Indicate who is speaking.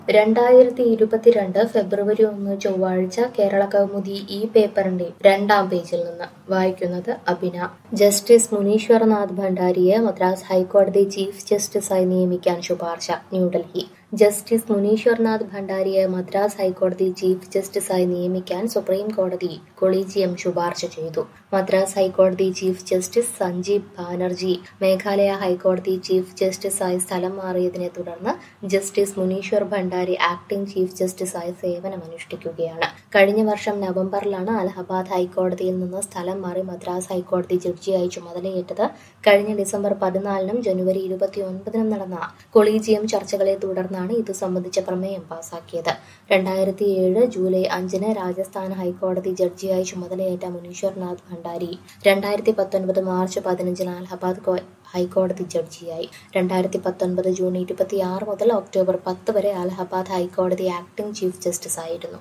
Speaker 1: രണ്ടായിരത്തി ഇരുപത്തിരണ്ട് ഫെബ്രുവരി ഒന്ന് ചൊവ്വാഴ്ച കേരള കൗമുദി ഈ പേപ്പറിന്റെ രണ്ടാം പേജിൽ നിന്ന് വായിക്കുന്നത് അഭിന ജസ്റ്റിസ് മുനീശ്വർനാഥ് ഭണ്ഡാരിയെ മദ്രാസ് ഹൈക്കോടതി ചീഫ് ജസ്റ്റിസായി നിയമിക്കാൻ ശുപാർശ ന്യൂഡൽഹി ജസ്റ്റിസ് മുനീശ്വർനാഥ് ഭണ്ഡാരിയെ മദ്രാസ് ഹൈക്കോടതി ചീഫ് ജസ്റ്റിസായി നിയമിക്കാൻ സുപ്രീം കോടതി കൊളീജിയം ശുപാർശ ചെയ്തു മദ്രാസ് ഹൈക്കോടതി ചീഫ് ജസ്റ്റിസ് സഞ്ജീവ് ബാനർജി മേഘാലയ ഹൈക്കോടതി ചീഫ് ജസ്റ്റിസായി സ്ഥലം മാറിയതിനെ തുടർന്ന് justice Muneeshwar Bhandari acting chief ജസ്റ്റിസായി സേവനമനുഷ്ഠിക്കുകയാണ് കഴിഞ്ഞ വർഷം നവംബറിലാണ് അലഹബാദ് ഹൈക്കോടതിയിൽ നിന്ന് സ്ഥലം മാറി മദ്രാസ് ഹൈക്കോടതി ജഡ്ജിയായി ചുമതലയേറ്റത് കഴിഞ്ഞ ഡിസംബർ പതിനാലിനും ജനുവരി ഇരുപത്തിയൊൻപതിനും നടന്ന കൊളീജിയം ചർച്ചകളെ തുടർന്നാണ് ഇത് സംബന്ധിച്ച പ്രമേയം പാസാക്കിയത് രണ്ടായിരത്തി ഏഴ് ജൂലൈ അഞ്ചിന് രാജസ്ഥാൻ ഹൈക്കോടതി ജഡ്ജിയായി ചുമതലയേറ്റ മുനീശ്വർനാഥ് ഭണ്ഡാരി രണ്ടായിരത്തി പത്തൊൻപത് മാർച്ച് പതിനഞ്ചിന് അലഹബാദ് കോ- ഹൈക്കോടതി ജഡ്ജിയായി രണ്ടായിരത്തി പത്തൊൻപത് ജൂൺ ഇരുപത്തിയാറ് മുതൽ ഒക്ടോബർ പത്ത് വരെ അലഹബാദ് ഹൈക്കോടതി ആക്ടിംഗ് ചീഫ് ജസ്റ്റിസ് ആയിരുന്നു